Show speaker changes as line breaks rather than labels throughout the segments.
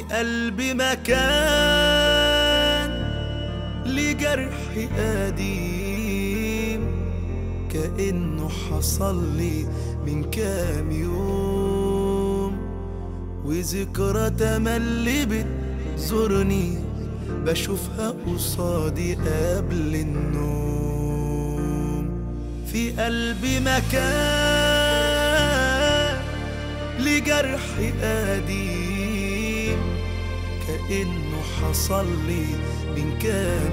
قلبي مكان لجرح قديم كأنه حصل لي من كام يوم وذكرى تملي بتزورني بشوفها قصادي قبل النوم في قلبي مكان لجرح قديم كأنه حصل لي من كام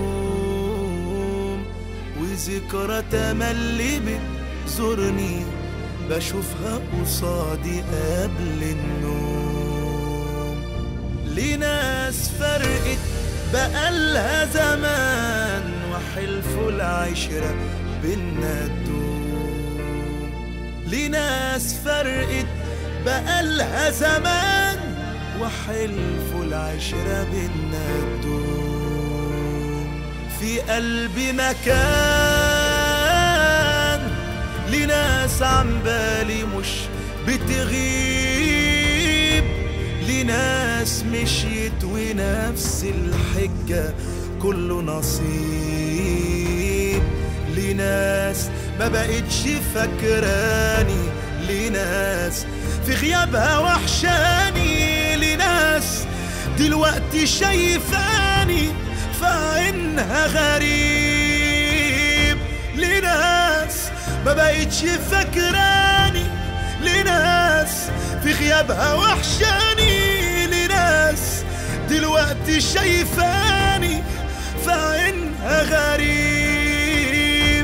يوم وذكرى تملي بتزورني بشوفها قصادي قبل النوم لناس فرقت بقالها زمان وحلفوا العشرة بينا تدوم لناس فرقت بقالها زمان وحلفوا العشرة بينا تدوم في قلبي مكان لناس عن بالي مش بتغيب لناس مشيت ونفس الحجة كله نصيب لناس ما بقتش فاكراني لناس في غيابها وحشاني لناس دلوقتي شايفاني في عينها غريب لناس ما بقتش فاكراني لناس في غيابها وحشاني لناس دلوقتي شايفاني في عينها غريب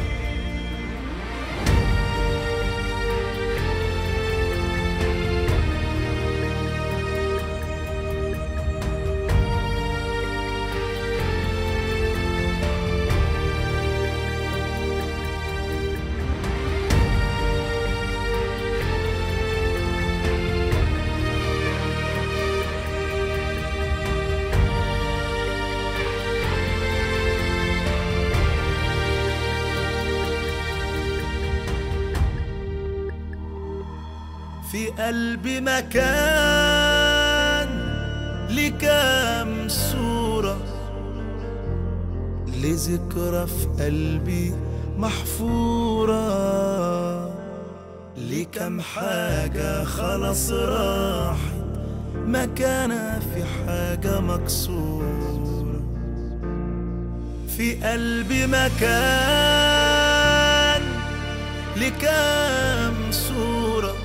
في قلبي مكان لكام صورة لذكرى في قلبي محفورة لكم حاجة خلاص راحت مكانها في حاجة مكسورة في قلبي مكان لكام صورة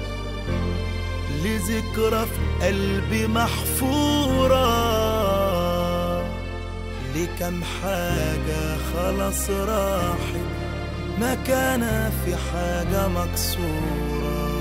لذكرى في قلبي محفورة لكم حاجة خلاص راحت مكانها في حاجة مكسورة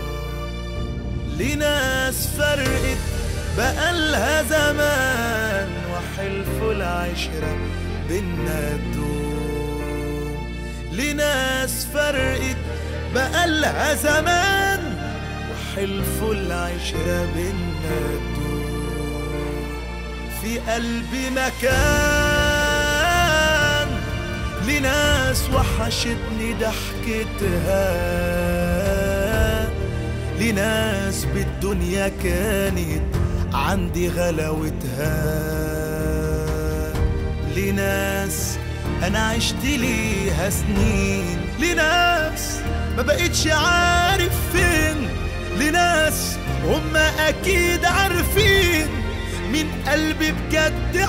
لناس فرقت بقالها زمان وحلفوا العشرة بينا تدوم لناس فرقت بقالها زمان وحلفوا العشرة بينا تدوم في قلبي مكان لناس وحشتني ضحكتها لناس بالدنيا كانت عندي غلاوتها لناس انا عشت ليها سنين لناس ما بقتش عارف فين لناس هم اكيد عارفين من قلبي بجد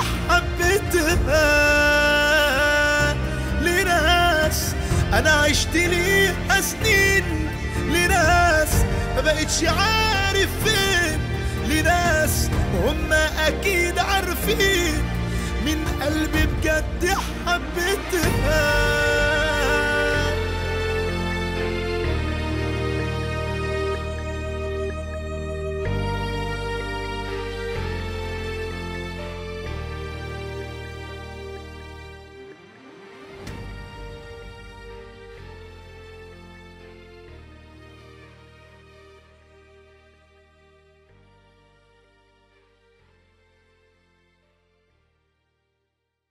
حبيتها لناس انا عشت ليها سنين لناس ما بقتش عارف فين لناس هم اكيد عارفين من قلبي بجد حبيتها